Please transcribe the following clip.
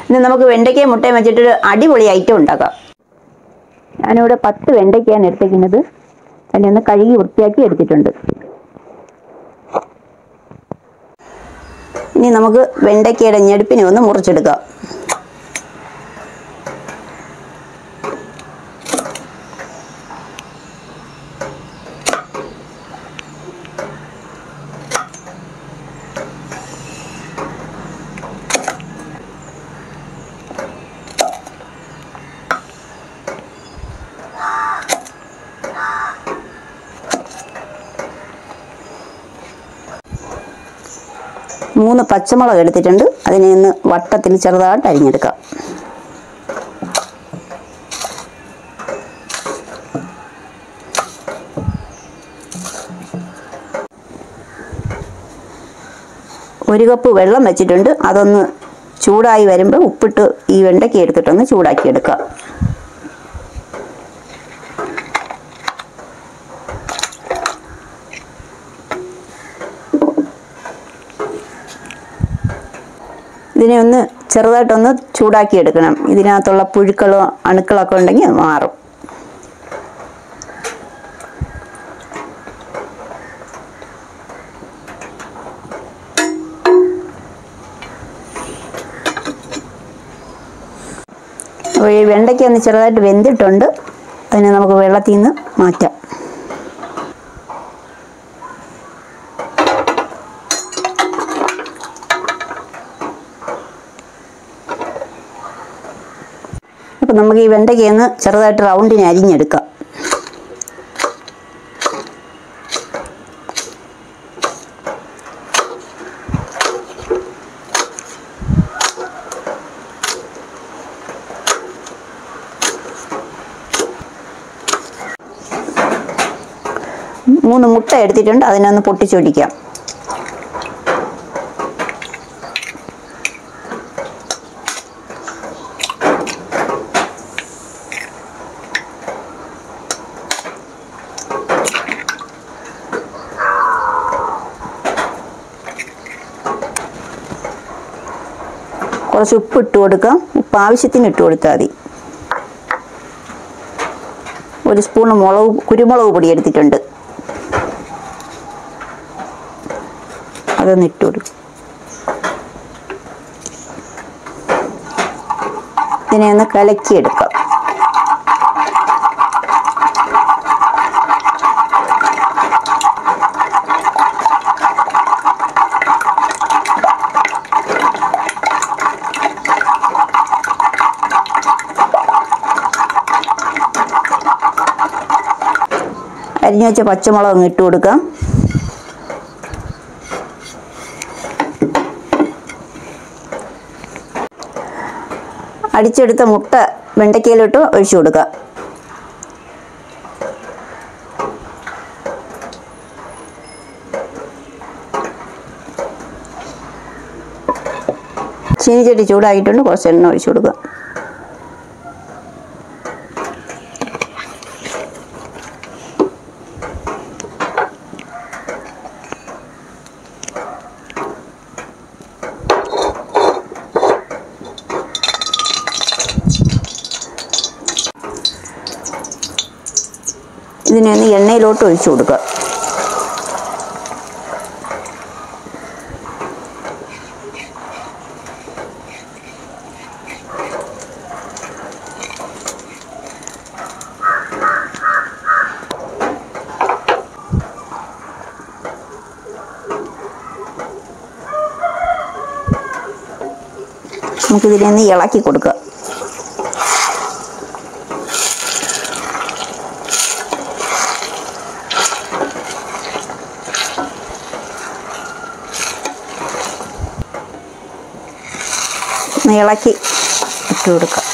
ഇനി നമുക്ക് വെണ്ടയ്ക്കയും മുട്ടയും വെച്ചിട്ടൊരു അടിപൊളി ഐറ്റം ഉണ്ടാക്കാം ഞാനിവിടെ പത്ത് വെണ്ടയ്ക്കയാണ് എടുത്തേക്കുന്നത് അതിനെ ഒന്ന് കഴുകി വൃത്തിയാക്കി എടുത്തിട്ടുണ്ട് ഇനി നമുക്ക് വെണ്ടയ്ക്കയുടെ ഞെടുപ്പിനെ ഒന്ന് മുറിച്ചെടുക്കാം മൂന്ന് പച്ചമുളക് എടുത്തിട്ടുണ്ട് അതിനെ ഒന്ന് വട്ടത്തിൽ ചെറുതായിട്ട് അരിഞ്ഞെടുക്കാം ഒരു കപ്പ് വെള്ളം വെച്ചിട്ടുണ്ട് അതൊന്ന് ചൂടായി വരുമ്പോൾ ഉപ്പിട്ട് ഈ വെണ്ടയ്ക്ക എടുത്തിട്ടൊന്ന് ചൂടാക്കി എടുക്കാം ഇതിനെ ഒന്ന് ചെറുതായിട്ടൊന്ന് ചൂടാക്കി എടുക്കണം ഇതിനകത്തുള്ള പുഴുക്കളോ അണുക്കളൊക്കെ ഉണ്ടെങ്കിൽ അത് മാറും അപ്പോൾ ഈ വെണ്ടയ്ക്ക ഒന്ന് ചെറുതായിട്ട് വെന്തിട്ടുണ്ട് അതിനെ നമുക്ക് വെള്ളത്തിൽ നിന്ന് മാറ്റാം അപ്പം നമുക്ക് ഈ വെണ്ടയ്ക്ക ഒന്ന് ചെറുതായിട്ട് റൗണ്ടിന് അരിഞ്ഞെടുക്കാം മൂന്ന് മുട്ട എടുത്തിട്ടുണ്ട് അതിനൊന്ന് പൊട്ടിച്ചൊടിക്കാം കുറച്ച് ഉപ്പ് ഇട്ട് കൊടുക്കാം ഉപ്പ് ആവശ്യത്തിന് ഇട്ട് കൊടുത്താൽ മതി ഒരു സ്പൂൺ മുളക് കുരുമുളക് പൊടി എടുത്തിട്ടുണ്ട് അതൊന്ന് ഇട്ട് കൊടുക്കും ഇതിനെ ഒന്ന് കലക്കിയെടുക്കാം അരിഞ്ഞു വെച്ച പച്ചമുളക് അങ്ങ് ഇട്ട് കൊടുക്കാം അടിച്ചെടുത്ത മുട്ട വെണ്ടയ്ക്കയിലിട്ട് ഒഴിച്ചു കൊടുക്കുക ചീനിച്ചട്ടി ചൂടാക്കിയിട്ടുണ്ട് കുറച്ച് എണ്ണ ഒഴിച്ചു കൊടുക്കുക ഇതിനെ ഒന്ന് എണ്ണയിലോട്ട് ഒഴിച്ചു കൊടുക്കുക നമുക്കിതിനെ ഒന്ന് ഇളക്കി കൊടുക്കുക ഒന്ന് ഇളക്കി ഇട്ട് കൊടുക്കുക